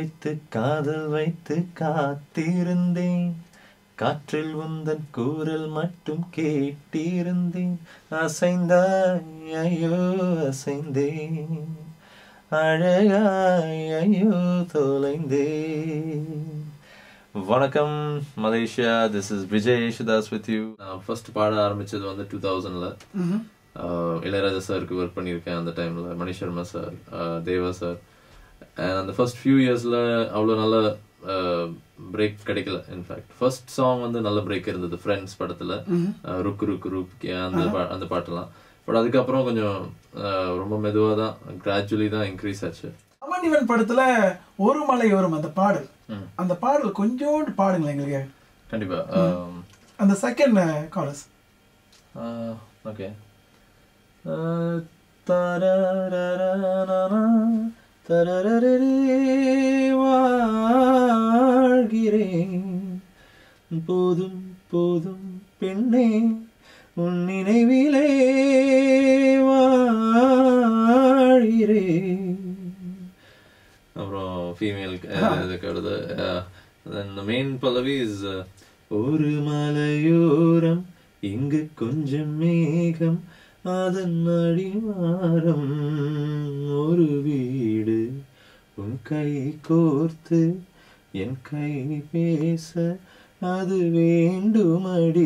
வைத்து காதல் வைத்து காத்திருந்தேன் காற்றில் உந்தன் கூறல் மட்டும் கேட்டிருந்தேன் அசைந்தாய் ஐயோ அசைந்தேன் அழகாய் ஐயோ தொலைந்தேன் வணக்கம் Malaysia this is Vijay Yesudas with you நான் ஃபர்ஸ்ட் பாட ஆரம்பிச்சது வந்து டூ தௌசண்ட்ல இளையராஜா சாருக்கு ஒர்க் பண்ணியிருக்கேன் அந்த டைம்ல Mani Sharma sir Deva sir and அந்த ஃபர்ஸ்ட் ஃபியூ இயர்ஸ்ல அவ்வளோ நல்ல பிரேக் கிடைக்கல இன்ஃபேக்ட் ஃபர்ஸ்ட் சாங் வந்து நல்ல பிரேக் இருந்தது ஃப்ரெண்ட்ஸ் படத்துல அஹ், ருக்கு ருக்கு ருக்கு அந்த பா- அந்த பாட்டெல்லாம் பட் அதுக்கப்புறம் கொஞ்சம் அஹ், ரொம்ப மெதுவாக தான் கிராஜுவலி தான் இன்க்ரீஸ் ஆச்சு அமன் இவன் படத்துல ஒரு மலை வரும் அந்த பாடல் அந்த பாடல் கொஞ்சோண்டு பாடுங்களேன் எங்களுக்கு கண்டிப்பா அந்த செகண்ட் காலஸ் ஓகே வாழ்கிறேன் போதும் போதும் பெண்ணே உன் நினைவிலே வாழ்கிறேன் அப்புறம் ஃபீமேல் இதுக்கு வருது the main பல்லவி இஸ் ஒரு மலையோரம் இங்கு கொஞ்சம் மேகம் அதன் அடிவாரம் ஒரு வீடு உன் கை கோர்த்து என் கை பேச அது வேண்டுமடி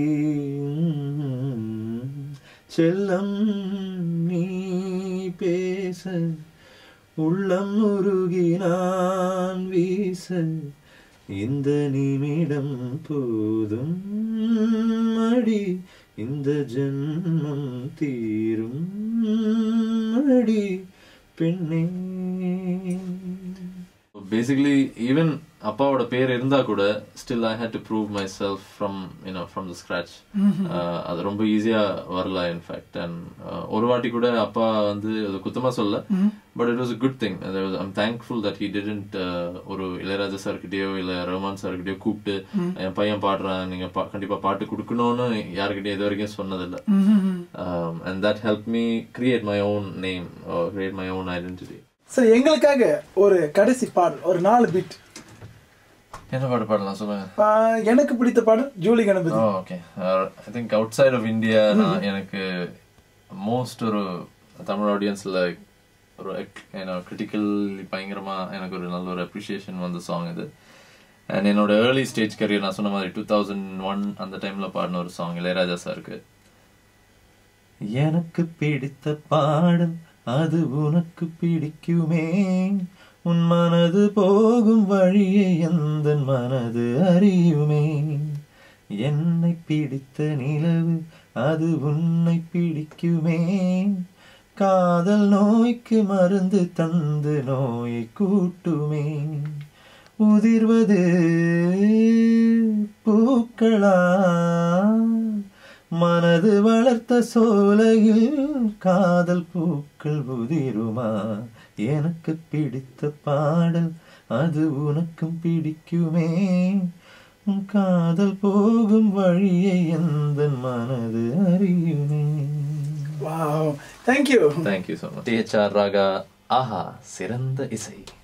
செல்லம் நீ பேச உள்ளம் உருகி நான் வீச இந்த நிமிடம் போதும் அடி இந்த ஜென்மம் தீரும் அடி பெண்ணே பேசிக்கலி ஈவன் அப்பாவோட பேர் இருந்தா கூட still I had to prove myself from you know from the scratch அது ரொம்ப ஈஸியா வரல இன்ஃபேக்ட் அண்ட் ஒரு வாட்டி கூட அப்பா வந்து அது குத்தமா சொல்ல but it was a good thing I'm thankful that he didn't ஒரு இளையராஜா சார்கிட்டயோ இல்ல ரஹ்மான் சார்கிட்டயோ கூப்பிட்டு என் பையன் பாடுறான் நீங்க பா- கண்டிப்பா பாட்டு கொடுக்கணும்னு யாருக்கிட்டயும் இது வரைக்கும் சொன்னதில்ல and that help me create my own name create my own identity சரி எங்களுக்காக ஒரு கடைசி பாடல் ஒரு நாலு பிட் என்ன பாட்டு பாடலாம் சொல்லுங்க எனக்கு பிடித்த பாடல் Julie Ganapathy okay I think outside of India நான் எனக்கு மோஸ்ட் ஒரு தமிழ் ஆடியன்ஸ்ல ஒரு கிரிட்டிக்கல் பயங்கரமா எனக்கு ஒரு நல்ல ஒரு அப்ரிசியேஷன் வந்த சாங் இது அண்ட் என்னோட ஏர்லி ஸ்டேஜ் கரியர் நான் சொன்ன மாதிரி டூ தௌசண்ட் ஒன் அந்த டைம்ல பாடின ஒரு சாங் இளையராஜா சாருக்கு எனக்கு பிடித்த பாடல் அது உனக்கு பிடிக்குமே உன் மனது போகும் வழியை எந்த மனது அறியுமே என்னை பிடித்த நிலவு அது உன்னை பிடிக்குமே காதல் நோய்க்கு மருந்து தந்து நோயை கூட்டுமே உதிர்வது பூக்களா மனது வளர்த்த சோலையில் காதல் பூக்கள் உதிருமா எனக்கு பிடித்த பாடல் அது உனக்கும் பிடிக்குமே உன் காதல் போகும் வழியை எந்த மனது அறியுமே wow thank you thank you so much DHR Raaga ஆஹா சிறந்த இசை